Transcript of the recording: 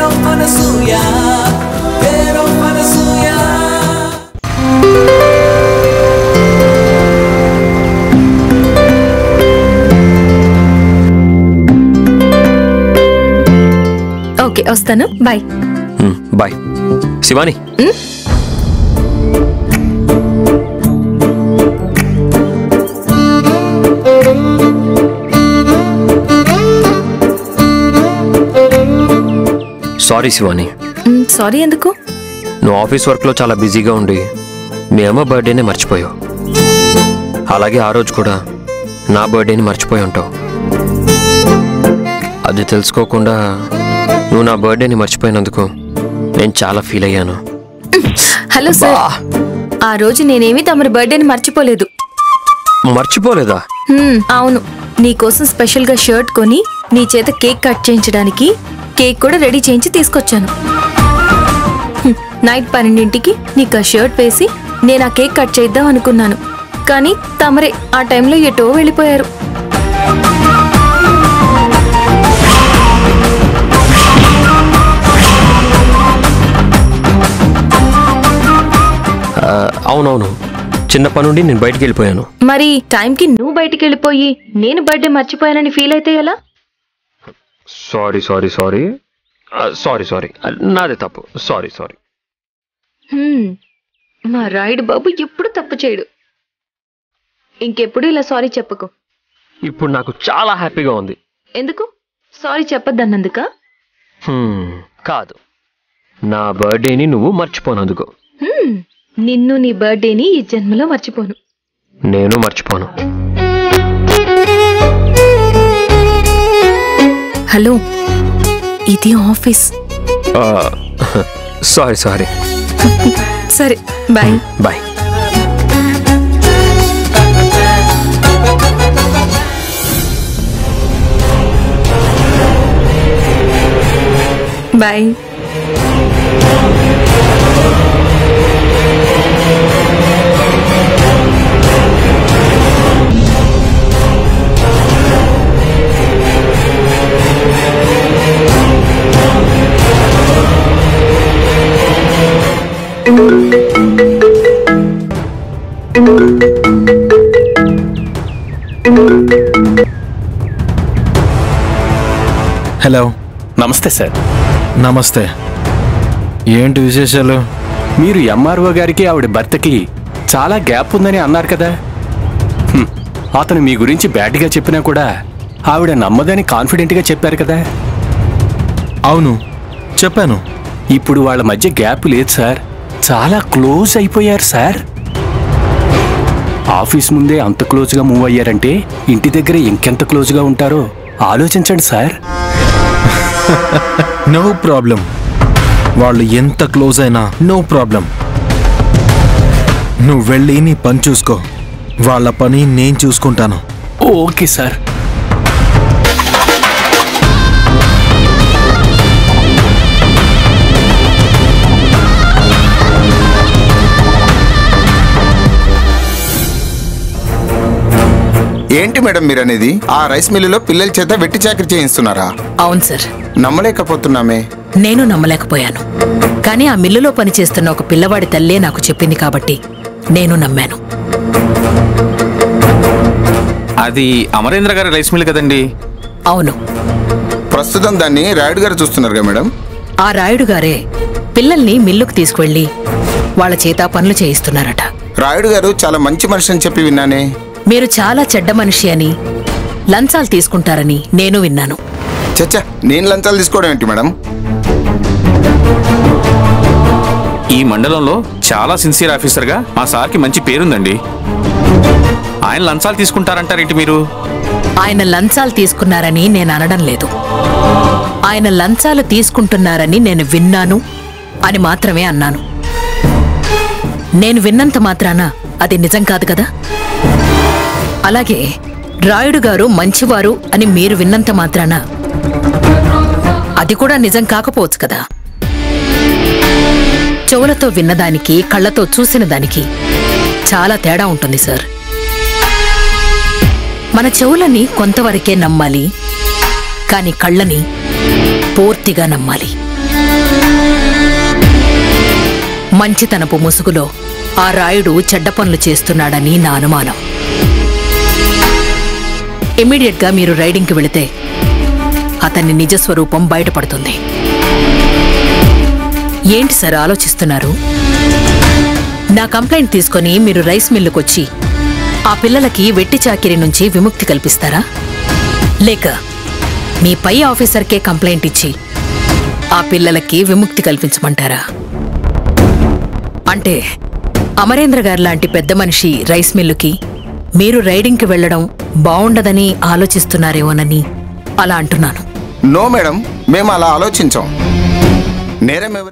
Pero Panasuya, pero Panasuya. Okay వస్తాను bye hmm, bye Shivani sorry Shivani hmm, sorry ఎందుకు నువ్వు office వర్క్లో చాలా బిజీగా ఉండి మీ అమ్మ బర్త్డేనే మర్చిపోయావు అలాగే ఆ రోజు కూడా నా బర్త్డేని మర్చిపోయి ఉంటావు అది తెలుసుకోకుండా నువ్వు నా బర్త్డేని మర్చిపోయినందుకు నేను చాలా ఫీల్ అయ్యాను హలో సార్ ఆ రోజు నేనేమి తమరి బర్త్డేని మర్చిపోలేదు మర్చిపోలేదా హ్మ్, అవును నీకోసం స్పెషల్ గా షర్ట్ కొని నీ చేత కేక్ కట్ చేయించడానికి కేక్ కూడా రెడీ చేయించి తీసుకొచ్చాను హ్మ్, నైట్ పన్నెండింటికి నీకు ఆ షర్ట్ వేసి నేను ఆ కేక్ కట్ చేద్దాం అనుకున్నాను కానీ తమరే ఆ టైంలో ఎటో వెళ్ళిపోయారు ఆ, అవునవును చిన్న పని నుండి నేను బయటికి వెళ్ళిపోయాను మరి టైంకి నువ్వు బయటికి వెళ్ళిపోయి నేను బర్త్డే మర్చిపోయానని ఫీల్ అయితే ఎలా sorry sorry sorry sorry sorry నాదే తప్పు సారీ సారీ హ్మ్, మా రాయుడు బాబు ఎప్పుడు తప్పు చేయడు ఇంకెప్పుడు ఇలా సారీ చెప్పకు ఇప్పుడు నాకు చాలా హ్యాపీగా ఉంది ఎందుకు సారీ చెప్పొద్దన్నందుక హ్మ్, కాదు నా బర్త్డేని నువ్వు మర్చిపోనందుకు హ్మ్, నిన్ను నీ బర్త్డేని ఈ జన్మలో మర్చిపోను నేను మర్చిపోను హలో ఇది ఆఫీస్ సారీ సారీ సరే బాయ్ బాయ్ బాయ్ హలో నమస్తే సార్ నమస్తే ఏంటి విశేషాలు మీరు ఎంఆర్ఓ గారికి ఆవిడ భర్తకి చాలా గ్యాప్ ఉందని అన్నారు కదా హ్మ్. అతను మీ గురించి బ్యాడ్గా చెప్పినా కూడా ఆవిడ నమ్మదని కాన్ఫిడెంట్గా చెప్పారు కదా అవును చెప్పాను ఇప్పుడు వాళ్ళ మధ్య గ్యాప్ లేదు సార్ చాలా క్లోజ్ అయిపోయారు సార్ ఆఫీస్ ముందే అంత క్లోజ్గా మూవ్ అయ్యారంటే ఇంటి దగ్గర ఇంకెంత క్లోజ్గా ఉంటారో ఆలోచించండి సార్ నో ప్రాబ్లం వాళ్ళు ఎంత క్లోజ్ అయినా నో ప్రాబ్లం నువ్వు వెళ్ళి నీ పని చూసుకో వాళ్ళ పని నేను చూసుకుంటాను ఓకే సార్ ఏంటి మేడం మీరు అనేది ఆ రైస్ మిల్లులో పిల్లల చేత వెట్టి చాకరీ చేయిస్తున్నారా అవును సార్ నమ్మలేకపోతున్నామే నేను నమ్మలేకపోయాను కానీ ఆ మిల్లులో పనిచేస్తున్న ఒక పిల్లవాడి తల్లే నాకు చెప్పింది కాబట్టి నేను నమ్మాను అది అమరేంద్ర గారి రైస్ మిల్ కదండి అవును ప్రస్తుతం దాన్ని రాయుడు గారు చూస్తున్నారుగా మేడం ఆ రాయుడు గారే పిల్లల్ని మిల్లుకు తీసుకువెళ్ళి వాళ్ళ చేత పనులు చేయిస్తున్నారట రాయుడు గారు చాలా మంచి మనిషి అని చెప్పి విన్నానే మీరు చాలా చెడ్డ మనిషి అని లంచాలు తీసుకుంటారని నేను విన్నాను చచ్చా నేను లంచాలు తీసుకోవడం ఏంటి మేడం ఈ మండలంలో చాలా సిన్సియర్ ఆఫీసర్గా మా సార్కి మంచి పేరుందండి ఆయన లంచాలు తీసుకుంటారంటారేంటి మీరు ఆయన లంచాలు తీసుకున్నారని నేను అనడం లేదు ఆయన లంచాలు తీసుకుంటున్నారని నేను విన్నాను అని మాత్రమే అన్నాను నేను విన్నంత మాత్రాన అది నిజం కాదు కదా అలాగే రాయుడు గారు మంచివారు అని మీరు విన్నంత మాత్రాన అది కూడా నిజం కాకపోవచ్చు కదా చెవులతో విన్నదానికి కళ్ళతో చూసిన దానికి చాలా తేడా ఉంటుంది సార్ మన చెవులని కొంతవరకే నమ్మాలి కాని కళ్ళని పూర్తిగా నమ్మాలి మంచితనపు ముసుగులో ఆ రాయుడు చెడ్డ పనులు చేస్తున్నాడని నా అనుమానం ఇమ్మీడియట్గా మీరు రైడింగ్కి వెళితే అతని నిజస్వరూపం బయటపడుతుంది ఏంటి సార్ ఆలోచిస్తున్నారు నా కంప్లైంట్ తీసుకొని మీరు రైస్ మిల్లుకొచ్చి ఆ పిల్లలకి వెట్టి చాకిరి నుంచి విముక్తి కల్పిస్తారా లేక మీ పై ఆఫీసర్కే కంప్లైంట్ ఇచ్చి ఆ పిల్లలకి విముక్తి కల్పించమంటారా అంటే అమరేంద్ర గారు లాంటి పెద్ద మనిషి రైస్ మిల్లుకి మీరు రైడింగ్కి వెళ్ళడం బావుండదని ఆలోచిస్తున్నారేమోనని అలా అంటున్నాను నో మేడం మేము అలా ఆలోచించాం నేరం ఎవరి